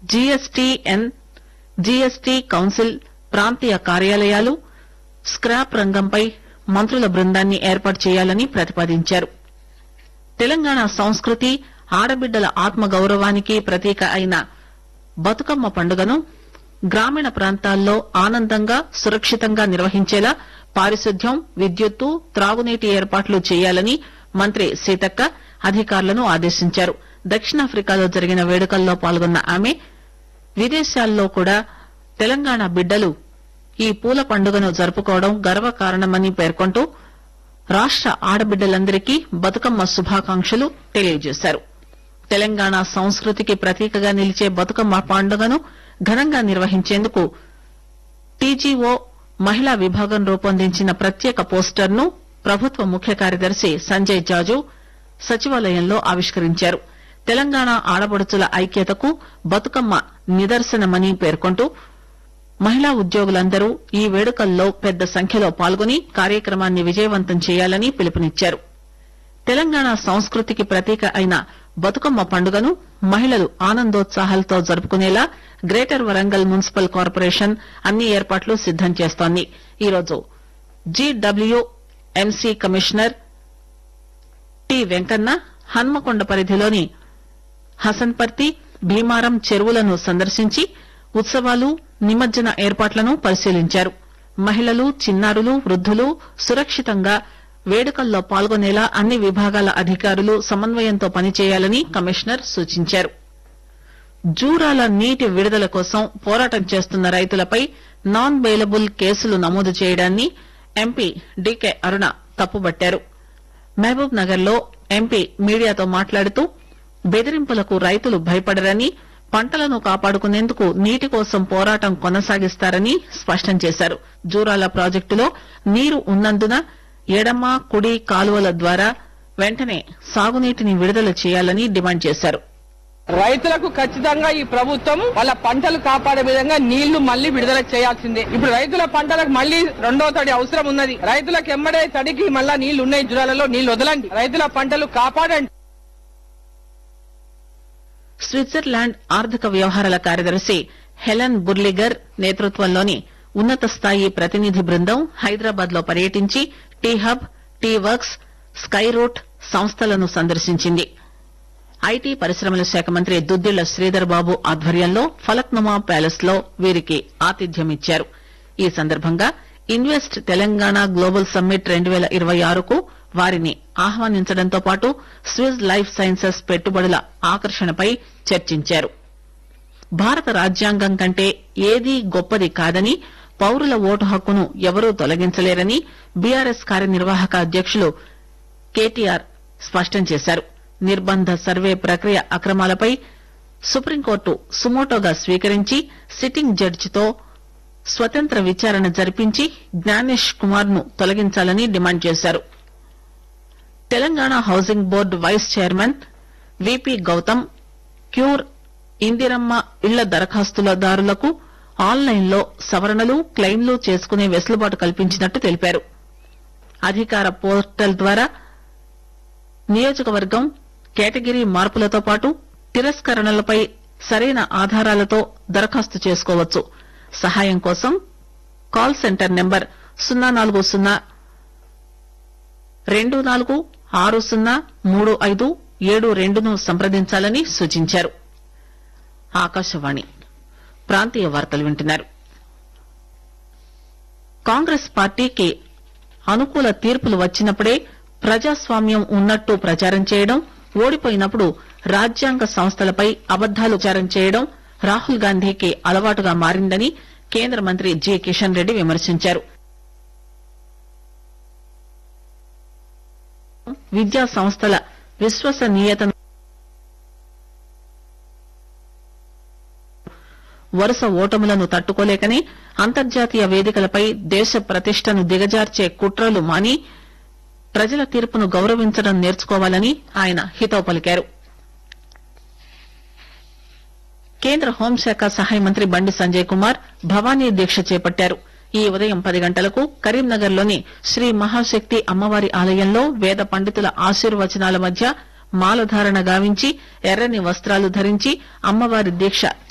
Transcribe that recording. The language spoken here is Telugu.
జీఎస్టీఎన్ జీఎస్టీ కౌన్సిల్ ప్రాంతీయ కార్యాలయాలు స్క్రాప్ రంగంపై మంత్రుల బృందాన్ని ఏర్పాటు చేయాలని ప్రతిపాదించారు తెలంగాణ సంస్కృతి ఆడబిడ్డల ఆత్మగౌరవానికి ప్రతీక అయిన బతుకమ్మ పండుగను గ్రామీణ ప్రాంతాల్లో ఆనందంగా సురక్షితంగా నిర్వహించేలా పారిశుద్ధ్యం విద్యుత్తు త్రాగునీటి ఏర్పాట్లు చేయాలని మంత్రి సీతక్క అధికారులను ఆదేశించారు దక్షిణాఫ్రికాలో జరిగిన వేడుకల్లో పాల్గొన్న ఆమె విదేశాల్లో కూడా తెలంగాణ బిడ్డలు ఈ పూల పండుగను జరుపుకోవడం గర్వకారణమని పేర్కొంటూ రాష్ట ఆడబిడ్డలందరికీ బతుకమ్మ శుభాకాంక్షలు తెలియజేశారు తెలంగాణ సంస్కృతికి ప్రతీకగా నిలిచే బతుకమ్మ పండుగను ఘనంగా నిర్వహించేందుకు టీజీఓ మహిళా విభాగం రూపొందించిన ప్రత్యేక పోస్టర్ ను ప్రభుత్వ ముఖ్య కార్యదర్శి సంజయ్ జాజు సచివాలయంలో ఆవిష్కరించారు తెలంగాణ ఆడపడుచుల ఐక్యతకు బతుకమ్మ నిదర్శనమని పేర్కొంటూ మహిళా ఉద్యోగులందరూ ఈ వేడుకల్లో పెద్ద సంఖ్యలో పాల్గొని కార్యక్రమాన్ని విజయవంతం చేయాలని పిలుపునిచ్చారు తెలంగాణ సంస్కృతికి ప్రతీక అయిన బతుకమ్మ పండుగను మహిళలు ఆనందోత్సాహాలతో జరుపుకునేలా గ్రేటర్ వరంగల్ మున్సిపల్ కార్పొరేషన్ అన్ని ఏర్పాట్లు సిద్దం చేస్తోంది ఈరోజు GWMC commissioner T Venkanna Hanmakonda పరిధిలోని హసన్పర్తి భీమారం చెరువులను సందర్శించి ఉత్సవాలు నిమజ్జన ఏర్పాట్లను పరిశీలించారు మహిళలు చిన్నారులు వృద్దులు సురక్షితంగా వేడుకల్లో పాల్గొనేలా అన్ని విభాగాల అధికారులు సమన్వయంతో పనిచేయాలని కమిషనర్ సూచించారు జూరాల నీటి విడుదల కోసం పోరాటం చేస్తున్న రైతులపై నాన్ బెయిలబుల్ కేసులు నమోదు చేయడాన్ని ఎంపీ డీకే అరుణ తప్పుబట్టారు మహబూబ్ నగర్ లో ఎంపీ మీడియాతో మాట్లాడుతూ బెదిరింపులకు రైతులు భయపడరని పంటలను కాపాడుకునేందుకు నీటి కోసం పోరాటం కొనసాగిస్తారని స్పష్టం చేశారు జూరాల ప్రాజెక్టులో నీరు ఉన్నందున ఎడమ కుడి కాలువల ద్వారా వెంటనే సాగునీటిని విడుదల చేయాలని డిమాండ్ చేశారు రైతులకు ఖచ్చితంగా ఈ ప్రభుత్వం వాళ్ళ పంటలు కాపాడే విధంగా నీళ్లు మళ్ళీ విడుదల చేయాల్సిందే ఇప్పుడు రైతుల పంటలకు మళ్ళీ రెండో తడి అవసరం ఉన్నది రైతులకు ఎమ్మడే తడికి మళ్ళా నీళ్లు ఉన్నాయి జురాలలో నీళ్లు వదలండి రైతుల పంటలు కాపాడండి స్విట్జర్లాండ్ ఆర్థిక వ్యవహారాల కార్యదర్శి హెలెన్ బుర్లిగర్ నేతృత్వంలోని ఉన్నత స్థాయి ప్రతినిధి బృందం హైదరాబాద్ లో పర్యటించి T hub T works sky root సంస్థలను సందర్శించింది ఐటీ పరిశ్రమల శాఖ మంత్రి దుద్దిళ్ల శ్రీధర్ బాబు ఆధ్వర్యంలో ఫలక్నుమా ప్యాలెస్ లో వీరికి ఆతిథ్యమిచ్చారు ఈ సందర్భంగా ఇన్వెస్ట్ తెలంగాణ గ్లోబల్ సమ్మిట్ రెండు పేల ఇరవై ఆరుకు వారిని ఆహ్వానించడంతో పాటు స్విజ్ లైఫ్ సైన్సెస్ పెట్టుబడుల ఆకర్షణపై చర్చించారు భారత రాజ్యాంగం కంటే ఏదీ గొప్పది కాదని పౌరుల ఓటు హక్కును ఎవరూ తొలగించలేరని బీఆర్ఎస్ కార్యనిర్వాహక అధ్యకులు కేటీఆర్ స్పష్టం చేశారు నిర్బంధ సర్వే ప్రక్రియ అక్రమాలపై సుప్రీంకోర్టు సుమోటోగా స్వీకరించి సిట్టింగ్ జడ్జితో స్వతంత్ర విచారణ జరిపించి జ్ఞానేష్ కుమార్ ను తొలగించాలని డిమాండ్ చేశారు Telangana housing board vice chairman VP Gautam క్యూర్ ఇందిరమ్మ ఇళ్ల దరఖాస్తుదారులకు ఆన్లైన్ లో సవరణలు క్లెయిమ్లు చేసుకునే వెసులుబాటు కల్పించినట్టు తెలిపారు అధికార పోర్టల్ ద్వారా నియోజకవర్గం కేటగిరీ మార్పులతో పాటు తిరస్కరణలపై సరైన ఆధారాలతో దరఖాస్తు చేసుకోవచ్చు సహాయం కోసం కాల్ సెంటర్ నెంబర్ సున్నా నాలుగు సున్నా రెండు నాలుగు ఆరు సున్నా మూడు ఐదు ఏడు రెండును సంప్రదించాలని సూచించారు ఆకాశవాణి ప్రాంతీయ వార్తలు వింటున్నారు కాంగ్రెస్ పార్టీకి అనుకూల తీర్పులు వచ్చినప్పుడే ప్రజాస్వామ్యం ఉన్నట్టు ప్రచారం చేయడం ఓడిపోయినప్పుడు రాజ్యాంగ సంస్థలపై అబద్దాలు ప్రచారం చేయడం రాహుల్ గాంధీకి అలవాటుగా మారిందని కేంద్ర మంత్రి జి కిషన్ రెడ్డి విమర్శించారు విద్యా సంస్థల విశ్వసనీయతను వరుస ఓటములను తట్టుకోలేకనే అంతర్జాతీయ వేదికలపై దేశ ప్రతిష్టను దిగజార్చే కుట్రలు మాని ప్రజల తీర్పును గౌరవించడం నేర్చుకోవాలని ఆయన హితవు పలికారు కేంద్ర హోంశాఖ సహాయ మంత్రి బండి సంజయ్ కుమార్ భవానీ దీక్ష చేపట్టారు ఈ ఉదయం పది గంటలకు కరీంనగర్ లోని శ్రీ మహాశక్తి అమ్మవారి ఆలయంలో వేద పండితుల ఆశీర్వచనాల మధ్య మాలధారణ గావించి ఎర్రని వస్త్రాలు ధరించి అమ్మవారి దీక్ష